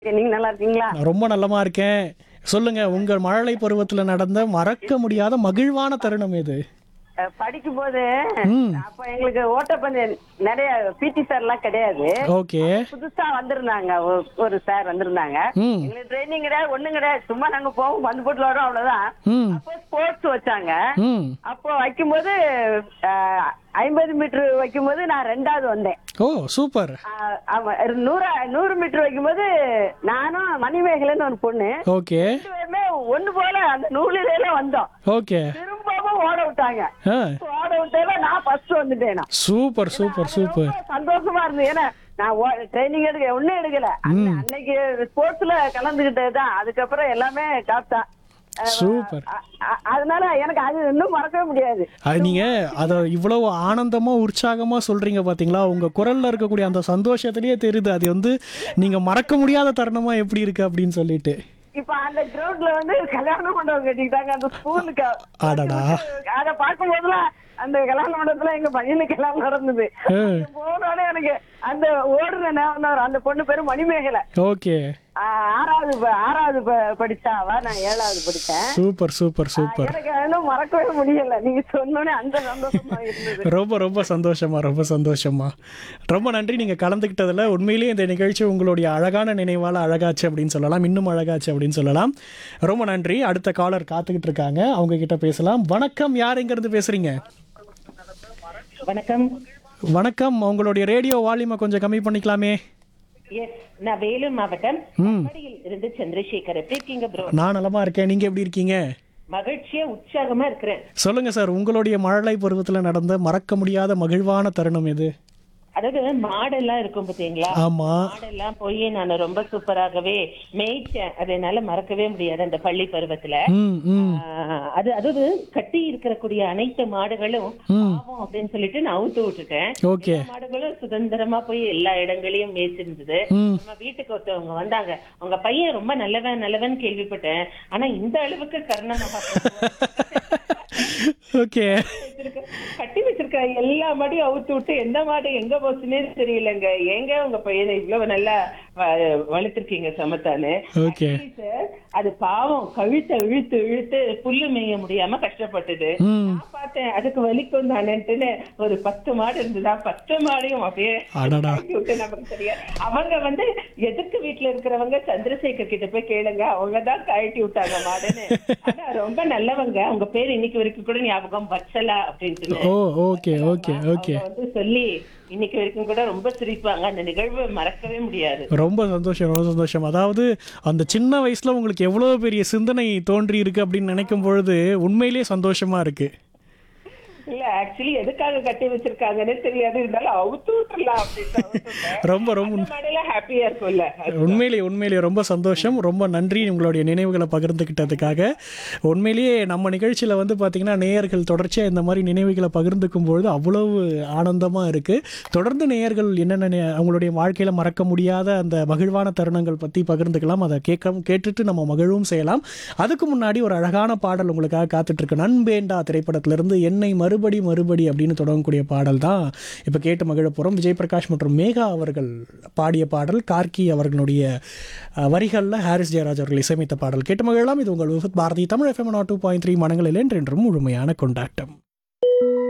நீங்க நல்லா இருக்கீங்களா நான் ரொம்ப நல்லமா இருக்கேன் சொல்லுங்க உங்க மழலை பருவத்துல நடந்த மறக்க முடியாத மகிழ்வான தருணம் எது அஹ் படிக்கும் போது ம் அப்ப எங்களுக்கு ஓட்டப்பந்தயம் நிறைய பிடி சார் எல்லாம் கிடையாது ஓகே புதுசா வந்திருந்தாங்க ஒரு- ஒரு சார் வந்திருந்தாங்க ம் எங்களுக்கு ட்ரைனிங் கிடையாது ஒண்ணும் கிடையாது சும்மா நாங்க போவோம் வந்து போட்டு வரோம் அவ்வளவுதான் ம் அப்போ ஸ்போர்ட்ஸ் வச்சாங்க ம் அப்போ வைக்கும்போது அஹ், ஐம்பது மீட்டர் வைக்கும்போது நான் ரெண்டாவது வந்தேன் ஓ சூப்பர் அஹ், ஆமா நூறு நூறு மீட்டர் வைக்கும்போது நானும் மணிமேகலைன்னு ஒரு பொண்ணு ஓகே ரெண்டு பேருமே ஒண்ணு போல அந்த நூலில வந்தோம் ஓகே திரும்பவும் ஓட விட்டாங்க ஆ ஓட விட்டேல நான் ஃபர்ஸ்ட் வந்துட்டேன் நான். சூப்பர் சூப்பர் சூப்பர் ரொம்ப சந்தோஷமா இருந்தது ஏன்னா நான் ட்ரைனிங் எடுக்க ஒண்ணும் எடுக்கல அன்ன- அன்னைக்கு ஸ்போர்ட்ஸ்ல கலந்துகிட்டது தான் அதுக்கப்புறம் எல்லாமே காப்தான் சூப்பர் அதனால எனக்கு அது இன்னும் மறக்கவே முடியாது அது நீங்க அத இவ்வளவு ஆனந்தமா உற்சாகமா சொல்றீங்க பாத்தீங்களா உங்க குரல்ல இருக்கக்கூடிய அந்த சந்தோஷத்திலேயே தெரியுது அது வந்து நீங்க மறக்க முடியாத தருணமா எப்படி இருக்கு அப்படின்னு சொல்லிட்டு இப்ப அந்த கிரவுண்ட்ல வந்து கல்யாண மண்டபம் கட்டிக்கிட்டாங்க அந்த ஸ்கூலுக்கு அடடா. அத பார்க்கும் போதுலாம் அந்த கல்யாண மண்டபத்துல எங்க பையனுக்கு எல்லாம் நடந்தது ஆ. போனோடனே எனக்கு அந்த ஓடுன ஞாபகம் வரும். அந்த பொண்ணு பேரு மணிமேகலை ஓகே ஆ, ஆறாவது ப- ஆறாவது ப- படிச்சாவா நான் ஏழாவது படிச்சேன் சூப்பர் சூப்பர் சூப்பர் எனக்கு இன்னும் மறக்கவே முடியல நீங்க சொன்னோடனே அந்த சந்தோஷமா இருந்தது ரொம்ப ரொம்ப சந்தோஷமா ரொம்ப சந்தோஷமா ரொம்ப நன்றி நீங்க கலந்துக்கிட்டதுல உண்மையிலேயே இந்த நிகழ்ச்சி உங்களுடைய அழகான நினைவால அழகாச்சு அப்படின்னு சொல்லலாம் இன்னும் அழகாச்சு அப்படின்னு சொல்லலாம் ரொம்ப நன்றி அடுத்த காலர் காத்துக்கிட்டு இருக்காங்க அவங்க கிட்ட பேசலாம் வணக்கம் யார் எங்க இருந்து பேசுறீங்க வணக்கம் வணக்கம் உங்களுடைய ரேடியோ வால்யூமை கொஞ்சம் கம்மி பண்ணிக்கலாமே எஸ் நான் வேலூர் மாவட்டம் ம் மடியில் இருந்து சந்திரசேகர் எப்படி இருக்கீங்க ப்ரோ நான் நலமா இருக்கேன் நீங்க எப்படி இருக்கீங்க மகிழ்ச்சியா உற்சாகமா இருக்கிறேன் சொல்லுங்க சார் உங்களுடைய மழலை பருவத்துல நடந்த மறக்க முடியாத மகிழ்வான தருணம் எது அதாவது மாடெல்லாம் இருக்கும் பாத்தீங்களா ஆமா மாடெல்லாம் போய் நான் ரொம்ப சூப்பராகவே மேய்ச்சேன் அது என்னால மறக்கவே முடியாது அந்த பள்ளி பருவத்துல ம் ம் ஆஹ் அது அதாவது கட்டி இருக்கக்கூடிய அனைத்து மாடுகளும் பாவம் அப்படின்னு சொல்லிட்டு நான் அவுத்து விட்டுட்டேன் ஓகே எல்லா மாடுகளும் சுதந்திரமா போய் எல்லா இடங்களையும் மேய்ச்சிருந்தது ம் நம்ம வீட்டுக்கு ஒருத்தவங்க வந்தாங்க உங்க பையன் ரொம்ப நல்லவன் நல்லவன் கேள்விப்பட்டேன் ஆனா இந்த அளவுக்கு கர்ணமாக ஓகே வச்சிருக்க- கட்டி வச்சிருக்க எல்லா மாடையும் அவுத்து விட்டு எந்த மாடு எங்க போச்சுன்னே தெரியலங்க ஏங்க உங்க பையனை இவ்வளவு நல்லா வ- வளர்த்திருக்கீங்க சமத்தானு ஓகே Actually sir, அது பாவம் கழுத்தை இழுத்து இழுத்து புல்லு மேய முடியாம கஷ்டப்பட்டது ம் நான் பார்த்தேன் அதுக்கு வலிக்கும் தானேன்ட்டுன்னு ஒரு பத்து மாடு இருந்ததா பத்து மாடையும் அப்படியே அடடா கழட்டி விட்டு நமக்கு தெரியாது அவங்க வந்து எதிர்க்கு வீட்டுல இருக்கிறவங்க சந்திரசேகர் கிட்ட போய் கேளுங்க அவங்க தான் கழட்டி விட்டாங்க மாடுன்னு ஆனா ரொம்ப நல்லவங்க அவங்க பேர் இன்னைக்கு வரைக்கும் கூட ஞாபகம் வச்சலா அப்படின்ட்டு ஓ ஓகே ஓகே ஓகே அவங்க வந்து சொல்லி இன்னைக்கு வரைக்கும் கூட ரொம்ப சிரிப்பாங்க அந்த நிகழ்வு மறக்கவே முடியாது ரொம்ப சந்தோஷம் ரொம்ப சந்தோஷம் அதாவது அந்த சின்ன வயசுல உங்களுக்கு எவ்வளவு பெரிய சிந்தனை தோன்றி இருக்கு அப்படின்னு நினைக்கும் பொழுது உண்மையிலேயே சந்தோஷமா இருக்கு இல்ல ஆக்சுவலி எதுக்காக கட்டி வச்சிருக்காங்கன்னு தெரியாது இருந்தாலும் அவுத்து விட்டுறலாம் அப்படின்னு அவுத்து விட்டேன். ரொம்ப ரொம்ப அந்த மாடெல்லாம் ஹாப்பியா இருக்கும்ல உண்மையிலேயே உண்மையிலேயே ரொம்ப சந்தோஷம் ரொம்ப நன்றி உங்களுடைய நினைவுகளை பகிர்ந்துக்கிட்டதுக்காக உண்மையிலேயே நம்ம நிகழ்ச்சியில் வந்து பார்த்திங்கன்னா நேயர்கள் தொடர்ச்சியாக இந்த மாதிரி நினைவுகளை பகிர்ந்துக்கும் பொழுது அவ்வளவு ஆனந்தமாக இருக்குது தொடர்ந்து நேயர்கள் என்னென்ன நே- அவங்களுடைய வாழ்க்கையில் மறக்க முடியாத அந்த மகிழ்வான தருணங்கள் பற்றி பகிர்ந்துக்கலாம் அதை கேட்க கேட்டுட்டு நம்ம மகிழ்வும் செய்யலாம் அதுக்கு முன்னாடி ஒரு அழகான பாடல் உங்களுக்காக காத்துட்ருக்கு நண்பேண்டா திரைப்படத்திலிருந்து என்னை மறுபடி மறுபடி அப்படின்னு தொடங்கக்கூடிய பாடல் தான் இப்போ கேட்டு மகிழ போகிறோம் விஜய் பிரகாஷ் மற்றும் மேகா அவர்கள் பாடிய பாடல் கார்கி அவர்களுடைய வரிகளில் ஹாரிஸ் ஜெயராஜ் அவர்கள் இசையமைத்த பாடல் கேட்டு மகிழலாம் இது உங்கள் Vividh Bharati Tamil F M two point three மனங்களில் என்றென்றும் முழுமையான கொண்டாட்டம்